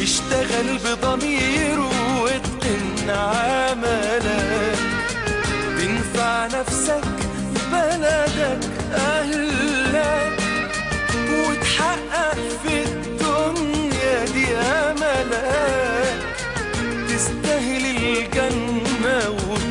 اشتغل بضميره واتقن عملك تنفع نفسك بلدك أهلك وتحقق في الدنيا دي أملك تستاهل الجنة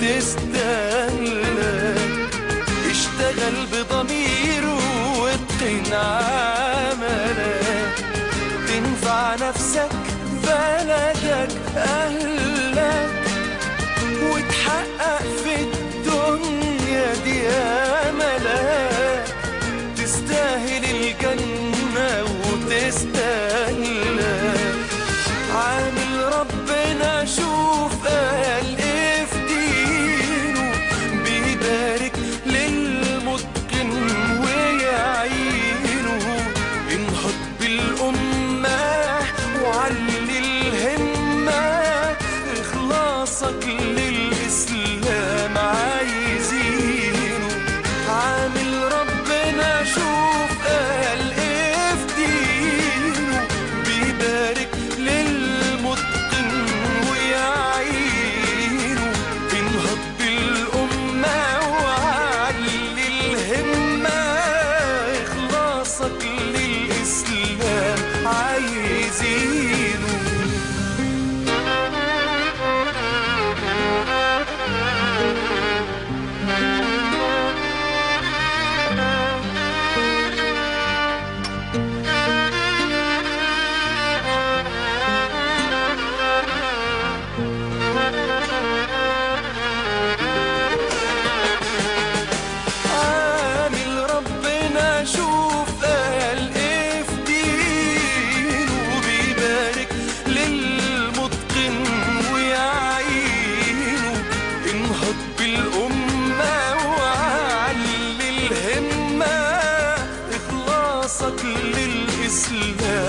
وتستاهلك اشتغل بضميره واتقن عملك تنفع نفسك بلدك أهلك وتحقق في الدنيا دي أملك تستاهل الجنة وتستاهلك عامل ربنا شوف قال ايه في دينه بيبارك للمتقن ويعينه انهض بالأمة وعلي الهمة إخلاصك للإسلام عايزينه عامل ربنا شوف قال ايه في دينه بيبارك للمتقن ويعينه انهض بالأمة وعلي الهمة إخلاصك للإسلام عايزينه عامل ربنا شوف قال ايه في دينه بيبارك للمتقن ويعينه انهض بالأمة وعلي الهمة إخلاصك للإسلام